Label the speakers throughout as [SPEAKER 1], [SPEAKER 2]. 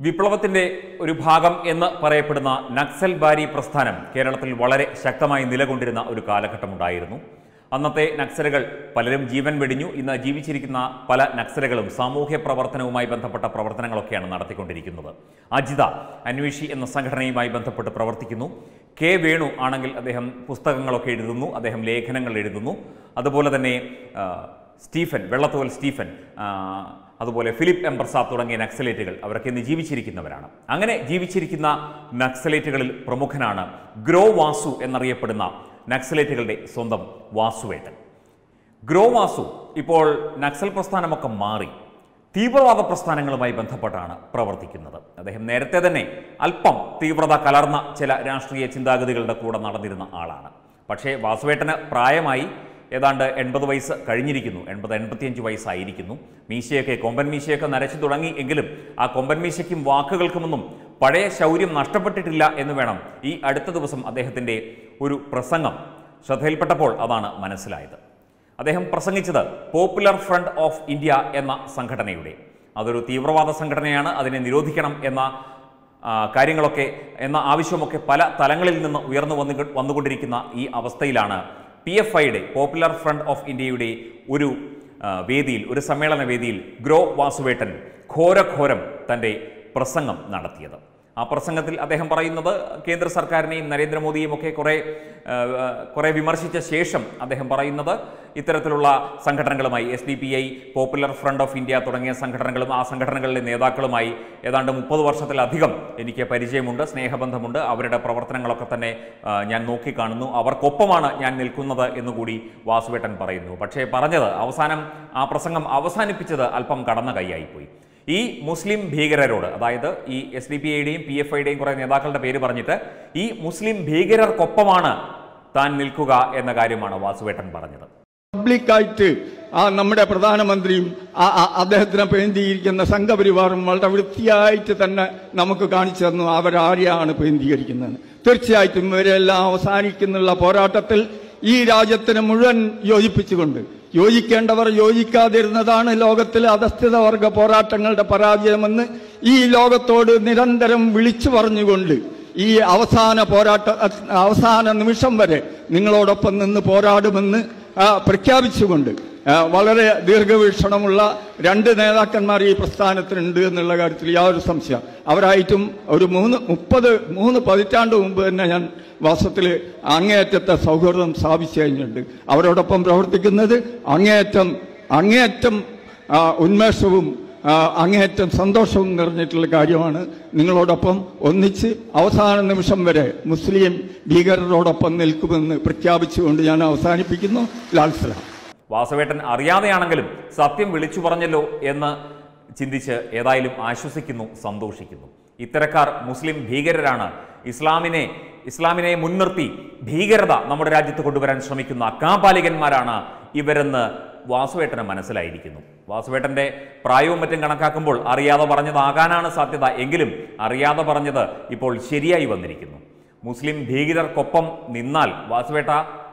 [SPEAKER 1] വിപ്ലവത്തിന്റെ ഒരു ഭാഗം എന്ന് പറയപ്പെടുന്ന നക്സൽ ബാരി പ്രസ്ഥാനം കേരളത്തിൽ വളരെ ശക്തമായി നിലകൊണ്ടിരുന്ന ഒരു കാലഘട്ടമുണ്ടായിരുന്നു അന്നത്തെ നക്സലുകൾ പലരും ജീവൻ വെടിഞ്ഞു ഇന്ന് ജീവിച്ചിരിക്കുന്ന പല നക്സലുകളും സാമൂഹ്യ പ്രവർത്തനവുമായി ബന്ധപ്പെട്ട പ്രവർത്തനങ്ങളൊക്കെയാണ് നടത്തിക്കൊണ്ടിരിക്കുന്നത് അജിത അന്വേഷി എന്ന സംഘടനയുമായി ബന്ധപ്പെട്ട് പ്രവർത്തിക്കുന്നു കെ വേണു ആണെങ്കിൽ അദ്ദേഹം പുസ്തകങ്ങളൊക്കെ എഴുതുന്നു അദ്ദേഹം ലേഖനങ്ങൾ എഴുതുന്നു അതുപോലെ തന്നെ ആ, സ്റ്റീഫൻ വെള്ളത്തോൽ സ്റ്റീഫൻ ആ, അതുപോലെ ഫിലിപ്പ് എം പ്രസാദ് തുടങ്ങിയ നക്സലേറ്റുകൾ അവരൊക്കെ ഇന്ന് ജീവിച്ചിരിക്കുന്നവരാണ് അങ്ങനെ ജീവിച്ചിരിക്കുന്ന നക്സലേറ്റുകളിൽ പ്രമുഖനാണ് ഗ്രോ വാസു എന്നറിയപ്പെടുന്ന നക്സലേറ്റുകളുടെ സ്വന്തം വാസുവേട്ടൻ ഗ്രോ വാസു ഇപ്പോൾ നക്സൽ പ്രസ്ഥാനമൊക്കെ മാറി തീവ്രവാദ പ്രസ്ഥാനങ്ങളുമായി ബന്ധപ്പെട്ടാണ് പ്രവർത്തിക്കുന്നത് അദ്ദേഹം നേരത്തെ തന്നെ അല്പം തീവ്രത കലർന്ന ചില രാഷ്ട്രീയ ചിന്താഗതികളുടെ കൂടെ നടന്നിരുന്ന ആളാണ് പക്ഷേ വാസുവേട്ടന് പ്രായമായി ഏതാണ്ട് എൺപത് വയസ്സ് കഴിഞ്ഞിരിക്കുന്നു എൺപത് എൺപത്തിയഞ്ച് വയസ്സായിരിക്കുന്നു മീശയൊക്കെ കൊമ്പൻ മീശയൊക്കെ നരച്ചു തുടങ്ങി എങ്കിലും ആ കൊമ്പൻ മീശയ്ക്കും വാക്കുകൾക്കുമൊന്നും പഴയ ശൗര്യം നഷ്ടപ്പെട്ടിട്ടില്ല എന്ന് വേണം ഈ അടുത്ത ദിവസം അദ്ദേഹത്തിൻ്റെ ഒരു പ്രസംഗം ശ്രദ്ധയിൽപ്പെട്ടപ്പോൾ അതാണ് മനസ്സിലായത് അദ്ദേഹം പ്രസംഗിച്ചത് പോപ്പുലർ ഫ്രണ്ട് ഓഫ് ഇന്ത്യ എന്ന സംഘടനയുടെ അതൊരു തീവ്രവാദ സംഘടനയാണ് അതിനെ നിരോധിക്കണം എന്ന ആ, കാര്യങ്ങളൊക്കെ എന്ന ആവശ്യമൊക്കെ പല തലങ്ങളിൽ നിന്ന് ഉയർന്നു വന്നു വന്നുകൊണ്ടിരിക്കുന്ന ഈ അവസ്ഥയിലാണ് പി എഫ് ഐയുടെ പോപ്പുലർ ഫ്രണ്ട് ഓഫ് ഇന്ത്യയുടെ ഒരു ആ, വേദിയിൽ ഒരു സമ്മേളന വേദിയിൽ ഗ്രോ വാസുവേട്ടൻ ഘോരഘോരം തൻ്റെ പ്രസംഗം നടത്തിയത് ആ പ്രസംഗത്തിൽ അദ്ദേഹം പറയുന്നത് കേന്ദ്ര സർക്കാരിനെയും നരേന്ദ്രമോദിയും ഒക്കെ കുറേ ആ, ആ, കുറേ വിമർശിച്ച ശേഷം അദ്ദേഹം പറയുന്നത് ഇത്തരത്തിലുള്ള സംഘടനകളുമായി S D P I popular front of India തുടങ്ങിയ സംഘടനകളും ആ സംഘടനകളിലെ നേതാക്കളുമായി ഏതാണ്ട് മുപ്പത് വർഷത്തിലധികം എനിക്ക് പരിചയമുണ്ട് സ്നേഹബന്ധമുണ്ട് അവരുടെ പ്രവർത്തനങ്ങളൊക്കെ തന്നെ ആ, ഞാൻ നോക്കിക്കാണുന്നു അവർക്കൊപ്പമാണ് ഞാൻ നിൽക്കുന്നത് എന്നുകൂടി വാസുവേട്ടൻ പറയുന്നു പക്ഷേ പറഞ്ഞത് അവസാനം ആ പ്രസംഗം അവസാനിപ്പിച്ചത് അല്പം കടന്ന കൈയായിപ്പോയി ഈ മുസ്ലിം ഭീകരരോട് അതായത് ഈ എസ് ഡി പി ഐയുടെയും പി എഫ് ഐയുടെയും കുറേ നേതാക്കളുടെ പേര് പറഞ്ഞിട്ട് ഈ മുസ്ലിം ഭീകരർക്കൊപ്പമാണ് താൻ നിൽക്കുക എന്ന കാര്യമാണ് വാസുവേട്ടൻ പറഞ്ഞത്
[SPEAKER 2] പബ്ലിക്കായിട്ട് ആ നമ്മുടെ പ്രധാനമന്ത്രിയും ആ- ആ- അദ്ദേഹത്തിനെ പേന്തിയിരിക്കുന്ന സംഘപരിവാറും വളരെ വൃത്തിയായിട്ട് തന്നെ നമുക്ക് കാണിച്ചു തന്നു അവരാരെയാണ് പേന്തികരിക്കുന്നത് തീർച്ചയായിട്ടും ഇവരെല്ലാം അവസാനിക്കുന്നുള്ള പോരാട്ടത്തിൽ ഈ രാജ്യത്തിന് മുഴുവൻ യോജിപ്പിച്ചുകൊണ്ട് യോജിക്കേണ്ടവർ യോജിക്കാതിരുന്നതാണ് ലോകത്തിലെ അധസ്ഥിത വർഗ പോരാട്ടങ്ങളുടെ പരാജയമെന്ന് ഈ ലോകത്തോട് നിരന്തരം വിളിച്ചു പറഞ്ഞുകൊണ്ട് ഈ അവസാന പോരാട്ട അവസാന നിമിഷം വരെ നിങ്ങളോടൊപ്പം നിന്ന് പോരാടുമെന്ന് ആ, പ്രഖ്യാപിച്ചുകൊണ്ട് ആ, വളരെ ദീർഘവീക്ഷണമുള്ള രണ്ട് നേതാക്കന്മാർ ഈ പ്രസ്ഥാനത്തിനുണ്ട് എന്നുള്ള കാര്യത്തിൽ യാതൊരു സംശയം അവരായിട്ടും ഒരു മൂന്ന് മുപ്പത് മൂന്ന് പതിറ്റാണ്ട് മുമ്പ് തന്നെ ഞാൻ വാസ്തവത്തിൽ അങ്ങേയറ്റത്തെ സൗഹൃദം സ്ഥാപിച്ചു കഴിഞ്ഞിട്ടുണ്ട് അവരോടൊപ്പം പ്രവർത്തിക്കുന്നത് അങ്ങേയറ്റം അങ്ങേയറ്റം ആ, ഉന്മേഷവും ആ, അങ്ങേയറ്റം സന്തോഷവും നിറഞ്ഞിട്ടുള്ള കാര്യമാണ് നിങ്ങളോടൊപ്പം ഒന്നിച്ച് അവസാന നിമിഷം വരെ മുസ്ലിം ഭീകരരോടൊപ്പം നിൽക്കുമെന്ന് പ്രഖ്യാപിച്ചുകൊണ്ട് ഞാൻ അവസാനിപ്പിക്കുന്നു ലാൽ സലാം
[SPEAKER 1] വാസുവേട്ടൻ അറിയാതെയാണെങ്കിലും സത്യം വിളിച്ചു പറഞ്ഞല്ലോ എന്ന് ചിന്തിച്ച് ഏതായാലും ആശ്വസിക്കുന്നു സന്തോഷിക്കുന്നു ഇത്തരക്കാർ മുസ്ലിം ഭീകരരാണ് ഇസ്ലാമിനെ ഇസ്ലാമിനെ മുൻനിർത്തി ഭീകരത നമ്മുടെ രാജ്യത്ത് കൊണ്ടുവരാൻ ശ്രമിക്കുന്ന കാപാലികന്മാരാണ് ഇവരെന്ന് വാസുവേട്ടന് മനസ്സിലായിരിക്കുന്നു വാസുവേട്ടന്റെ പ്രായവും മറ്റും കണക്കാക്കുമ്പോൾ അറിയാതെ പറഞ്ഞതാകാനാണ് സാധ്യത എങ്കിലും അറിയാതെ പറഞ്ഞത് ഇപ്പോൾ ശരിയായി വന്നിരിക്കുന്നു മുസ്ലിം ഭീകരർക്കൊപ്പം നിന്നാൽ വാസുവേട്ട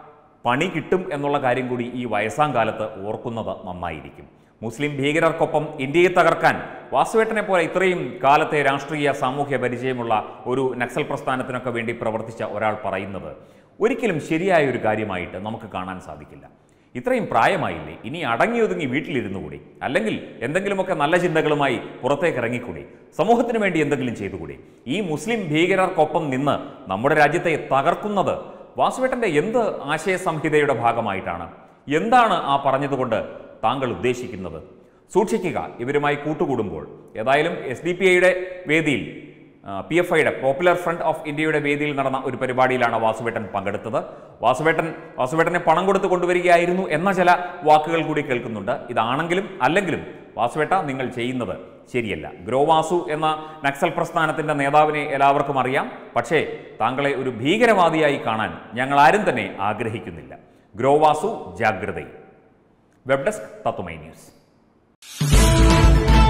[SPEAKER 1] പണി കിട്ടും എന്നുള്ള കാര്യം കൂടി ഈ വയസ്സാം കാലത്ത് ഓർക്കുന്നത് നന്നായിരിക്കും മുസ്ലിം ഭീകരർക്കൊപ്പം ഇന്ത്യയെ തകർക്കാൻ വാസുവേട്ടനെ പോലെ ഇത്രയും കാലത്തെ രാഷ്ട്രീയ സാമൂഹ്യ പരിചയമുള്ള ഒരു നക്സൽ പ്രസ്ഥാനത്തിനൊക്കെ വേണ്ടി പ്രവർത്തിച്ച ഒരാൾ പറയുന്നത് ഒരിക്കലും ശരിയായ ഒരു കാര്യമായിട്ട് നമുക്ക് കാണാൻ സാധിക്കില്ല ഇത്രയും പ്രായമായില്ലേ ഇനി അടങ്ങി ഒതുങ്ങി വീട്ടിലിരുന്നുകൂടി അല്ലെങ്കിൽ എന്തെങ്കിലുമൊക്കെ നല്ല ചിന്തകളുമായി പുറത്തേക്ക് ഇറങ്ങിക്കൂടി സമൂഹത്തിന് വേണ്ടി എന്തെങ്കിലും ചെയ്തുകൂടി ഈ മുസ്ലിം ഭീകരർക്കൊപ്പം നിന്ന് നമ്മുടെ രാജ്യത്തെ തകർക്കുന്നത് വാസുവേട്ടന്റെ എന്ത് ആശയ സംഹിതയുടെ ഭാഗമായിട്ടാണ് എന്താണ് ആ പറഞ്ഞതുകൊണ്ട് താങ്കൾ ഉദ്ദേശിക്കുന്നത് സൂക്ഷിക്കുക ഇവരുമായി കൂട്ടുകൂടുമ്പോൾ ഏതായാലും എസ് ഡി പി ഐയുടെ വേദിയിൽ പി എഫ് ഐയുടെ പോപ്പുലർ ഫ്രണ്ട് ഓഫ് ഇന്ത്യയുടെ വേദിയിൽ നടന്ന ഒരു പരിപാടിയിലാണ് വാസുവേട്ടൻ പങ്കെടുത്തത് വാസുവേട്ടൻ വാസുവേട്ടനെ പണം കൊടുത്ത് കൊണ്ടുവരികയായിരുന്നു എന്ന ചില വാക്കുകൾ കൂടി കേൾക്കുന്നുണ്ട് ഇതാണെങ്കിലും അല്ലെങ്കിലും വാസുവേട്ട നിങ്ങൾ ചെയ്യുന്നത് ശരിയല്ല ഗ്രോവാസു എന്ന നക്സൽ പ്രസ്ഥാനത്തിന്റെ നേതാവിനെ എല്ലാവർക്കും അറിയാം പക്ഷേ താങ്കളെ ഒരു ഭീകരവാദിയായി കാണാൻ ഞങ്ങൾ ആരും തന്നെ ആഗ്രഹിക്കുന്നില്ല ഗ്രോവാസു ജാഗ്രതയും വെബ് ഡെസ്ക് തത്തുമൈ ന്യൂസ്